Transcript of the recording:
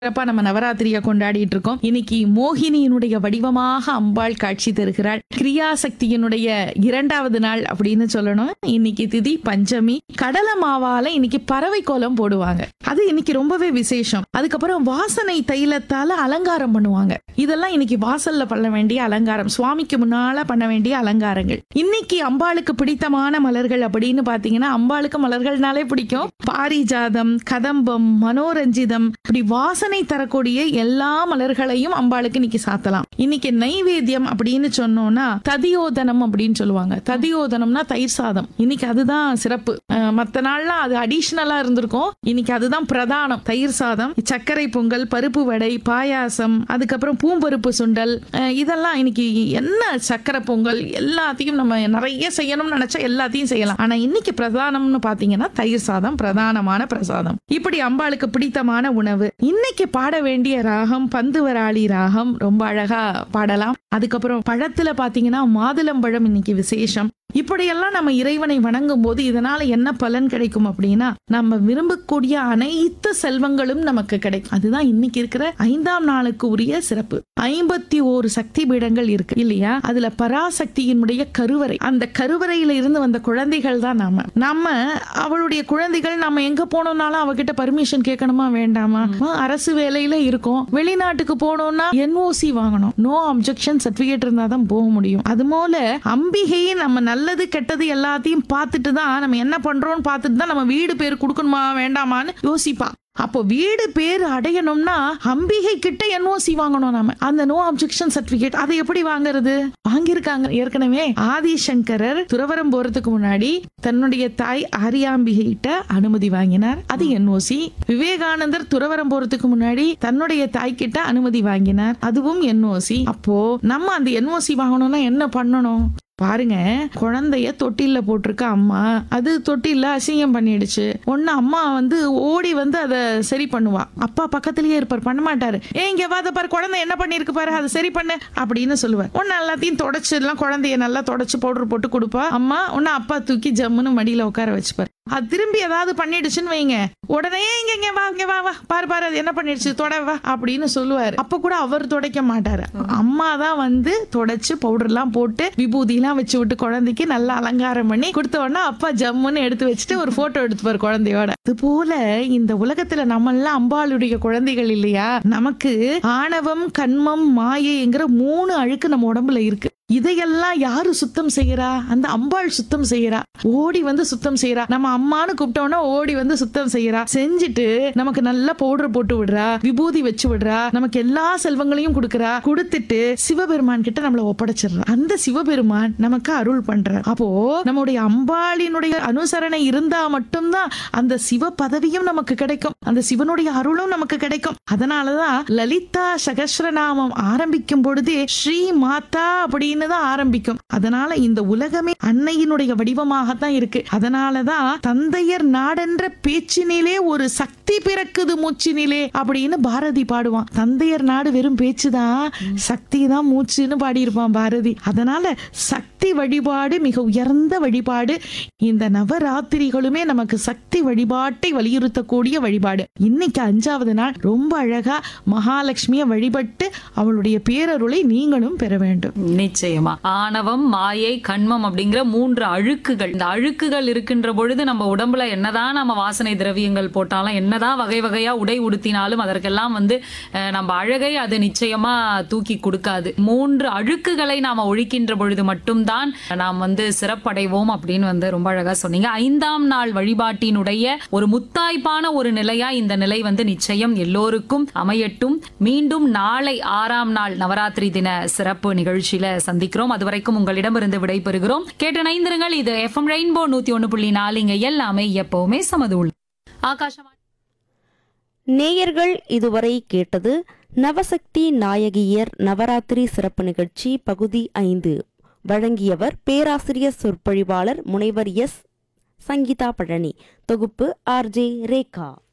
சிறப்பா நம்ம நவராத்திரியை கொண்டாடிட்டு இருக்கோம் இன்னைக்கு மோகினியினுடைய வடிவமாக அம்பாள் காட்சி தருகிறாள் கிரியாசக்தியினுடைய இரண்டாவது நாள் அப்படின்னு சொல்லணும் இன்னைக்கு திதி பஞ்சமி கடலை மாவால இன்னைக்கு பறவை கோலம் போடுவாங்க அது இன்னைக்கு ரொம்பவே விசேஷம் அதுக்கப்புறம் வாசனை தைலத்தால அலங்காரம் பண்ணுவாங்க இதெல்லாம் இன்னைக்கு வாசல்ல பண்ண வேண்டிய அலங்காரம் சுவாமிக்கு முன்னால பண்ண வேண்டிய அலங்காரங்கள் இன்னைக்கு அம்பாளுக்கு பிடித்தமான மலர்கள் அப்படின்னு பாத்தீங்கன்னா அம்பாளுக்கு மலர்கள்னாலே பிடிக்கும் பாரிஜாதம் கதம்பம் மனோரஞ்சிதம் இப்படி வாசனை தரக்கூடிய எல்லா மலர்களையும் அம்பாளுக்கு இன்னைக்கு சாத்தலாம் இன்னைக்கு நைவேத்தியம் அப்படின்னு சொன்னோம்னா ததியோதனம் அப்படின்னு சொல்லுவாங்க ததியோதனம்னா தயிர் சாதம் இன்னைக்கு அதுதான் சிறப்பு அஹ் மத்த நாள்லாம் அது அடிஷ்னலா இருந்திருக்கும் இன்னைக்கு அதுதான் பிரதானம் தயிர் சாதம் சர்க்கரை பொங்கல் பருப்பு வடை பாயாசம் அதுக்கப்புறம் பூம்பருப்பு சுண்டல் அஹ் இதெல்லாம் இன்னைக்கு என்ன சர்க்கரை பொங்கல் எல்லாத்தையும் நம்ம நிறைய செய்யணும்னு நினைச்சா எல்லாத்தையும் செய்யலாம் ஆனா இன்னைக்கு பிரதானம்னு பாத்தீங்கன்னா தயிர் சாதம் பிரதானமான பிரசாதம் இப்படி அம்பாளுக்கு பிடித்தமான உணவு இன்னைக்கு பாட வேண்டிய ராகம் பந்துவராளி ராகம் ரொம்ப அழகா பாடலாம் அதுக்கப்புறம் பழத்துல பாத்தீங்கன்னா மாதுளம்பழம் இன்னைக்கு விசேஷம் இப்படியெல்லாம் நம்ம இறைவனை வணங்கும் போது இதனால என்ன பலன் கிடைக்கும் அப்படின்னா நம்ம விரும்பக்கூடிய அனைத்து செல்வங்களும் நமக்கு கிடைக்கும் அதுதான் இன்னைக்கு இருக்கிற ஐந்தாம் நாளுக்கு உரிய சிறப்பு ஐம்பத்தி ஓரு சக்தி பீடங்கள் இருக்கு இல்லையா அதுல பராசக்தியினுடைய கருவறை அந்த கருவறையில இருந்து வந்த குழந்தைகள் தான் நாம நம்ம அவளுடைய குழந்தைகள் நம்ம எங்க போனோம்னாலும் அவகிட்ட பர்மிஷன் கேட்கணுமா வேண்டாமா அஹ் அரசு வேலையில இருக்கோம் வெளிநாட்டுக்கு போனோம்னா என்ஓசி வாங்கணும் நோ அப்ஜெக்ஷன் சர்டிபிகேட் இருந்தா தான் போக முடியும் அது போல அம்பிகையை நம்ம நல்லது கெட்டது எல்லாத்தையும் பார்த்துட்டு தான் நம்ம என்ன பண்றோம்னு பார்த்துட்டு தான் நம்ம வீடு பேர் கொடுக்கணுமா வேண்டாமான்னு யோசிப்பா அப்போ வீடு பேர் அடையணும்னா அம்பிகை கிட்ட என்ஓசி வாங்கணும் நாம அந்த நோ அப்ஜெக்ஷன் சர்டிபிகேட் அதை எப்படி வாங்குறது வாங்கியிருக்காங்க ஏற்கனவே ஆதிசங்கரர் துறவரம் போறதுக்கு முன்னாடி தன்னுடைய தாய் ஆரியாம்பிகை கிட்ட அனுமதி வாங்கினார் அது என்ஓசி விவேகானந்தர் துறவரம் போறதுக்கு முன்னாடி தன்னுடைய தாய் கிட்ட அனுமதி வாங்கினார் அதுவும் என்ஓசி அப்போ நம்ம அந்த என்ஓசி வாங்கணும்னா என்ன பண்ணணும் பாருங்க குழந்தைய தொட்டில்ல போட்டிருக்க அம்மா அது தொட்டில்ல அசிங்கம் பண்ணிடுச்சு ஒன்னு அம்மா வந்து ஓடி வந்து அதை சரி பண்ணுவா அப்பா பக்கத்துலயே இருப்பார் பண்ண மாட்டாரு ஏ இங்க வாத பாரு குழந்தை என்ன பண்ணிருக்கு பாரு அதை சரி பண்ணு அப்படின்னு சொல்லுவார் ஒன்னு எல்லாத்தையும் தொடச்சு எல்லாம் குழந்தைய நல்லா தொடச்சு பவுடர் போட்டு கொடுப்பா அம்மா ஒன்னு அப்பா தூக்கி ஜம்முன்னு மடியில உட்கார வச்சுப்பாரு அது திரும்பி ஏதாவது பண்ணிடுச்சுன்னு வைங்க உடனே இங்க இங்க வா இங்க வா வா பாரு பாரு அது என்ன பண்ணிடுச்சு தொட வா அப்படின்னு சொல்லுவாரு அப்ப கூட அவர் துடைக்க மாட்டாரு அம்மா தான் வந்து தொடச்சு பவுடர் எல்லாம் போட்டு விபூதி எல்லாம் வச்சு விட்டு குழந்தைக்கு நல்லா அலங்காரம் பண்ணி கொடுத்த உடனே அப்பா ஜம்முன்னு எடுத்து வச்சுட்டு ஒரு போட்டோ எடுத்துப்பாரு குழந்தையோட அது போல இந்த உலகத்துல நம்ம எல்லாம் அம்பாளுடைய குழந்தைகள் இல்லையா நமக்கு ஆணவம் கண்மம் மாயைங்கிற மூணு அழுக்கு நம்ம உடம்புல இருக்கு இதையெல்லாம் யாரு சுத்தம் செய்யறா அந்த அம்பாள் சுத்தம் செய்யறா ஓடி வந்து சுத்தம் செய்யறா நம்ம அம்மான்னு கூப்பிட்டோம்னா ஓடி வந்து சுத்தம் செய்யறா செஞ்சுட்டு நமக்கு நல்லா பவுடர் போட்டு விடுறா விபூதி வச்சு விடுறா நமக்கு எல்லா செல்வங்களையும் கொடுக்கறா கொடுத்துட்டு சிவபெருமான் கிட்ட நம்மள ஒப்படைச்சிடுறா அந்த சிவபெருமான் நமக்கு அருள் பண்ற அப்போ நம்முடைய அம்பாளினுடைய அனுசரணை இருந்தா மட்டும்தான் அந்த சிவ பதவியும் நமக்கு கிடைக்கும் அந்த சிவனுடைய அருளும் நமக்கு கிடைக்கும் அதனாலதான் லலிதா சகஸ்ரநாமம் ஆரம்பிக்கும் பொழுதே ஸ்ரீ மாதா அப்படின்னு தான் ஆரம்பிக்கும் அதனால இந்த உலகமே அன்னையினுடைய வடிவமாகத்தான் இருக்கு அதனாலதான் தந்தையர் நாடென்ற பேச்சினிலே ஒரு சக்தி பிறக்குது மூச்சினிலே அப்படின்னு பாரதி பாடுவான் தந்தையர் நாடு வெறும் பேச்சுதான் சக்தி தான் மூச்சுன்னு பாடியிருப்பான் பாரதி அதனால சக்தி வழிபாடு மிக உயர்ந்த வழிபாடு இந்த நவராத்திரிகளுமே நமக்கு சக்தி வழிபாட்டை வலியுறுத்தக்கூடிய வழிபாடு இன்னைக்கு அஞ்சாவது நாள் ரொம்ப அழகா மகாலட்சுமியை வழிபட்டு அவளுடைய பேரருளை நீங்களும் பெற வேண்டும் நிச்சயமா ஆணவம் மாயை கண்மம் அப்படிங்கிற மூன்று அழுக்குகள் இந்த அழுக்குகள் இருக்கின்ற பொழுது நம்ம உடம்புல என்னதான் நம்ம வாசனை திரவியங்கள் போட்டாலும் என்னதான் வகை வகையா உடை உடுத்தினாலும் அதற்கெல்லாம் வந்து அஹ், நம்ம அழகை அது நிச்சயமா தூக்கி கொடுக்காது மூன்று அழுக்குகளை நாம ஒழிக்கின்ற பொழுது மட்டும்தான் நாம் வந்து சிறப்படைவோம் அப்படின்னு வந்து ரொம்ப அழகா சொன்னீங்க ஐந்தாம் நாள் வழிபாட்டினுடைய ஒரு முத்தாய்ப்பான ஒரு நிலையா இந்த நிலை வந்து நிச்சயம் எல்லோருக்கும் அமையட்டும் மீண்டும் நாளை ஆறாம் நாள் நவராத்திரி தின சிறப்பு நிகழ்ச்சியில சந்திக்கிறோம் அதுவரைக்கும் உங்களிடமிருந்து விடைபெறுகிறோம் கேட்ட நைந்திருங்கள் இது எஃப்எம் ரெயின்போ நூத்தி ஒண்ணு புள்ளி நாலு இங்க எல்லாமே எப்பவுமே சமதூள் ஆகாஷவாணி நேயர்கள் இதுவரை கேட்டது நவசக்தி நாயகியர் நவராத்திரி சிறப்பு நிகழ்ச்சி பகுதி ஐந்து வழங்கியவர் பேராசிரியர் சொற்பொழிவாளர் முனைவர் எஸ் சங்கீதா பழனி தொகுப்பு ஆர்ஜே ரேகா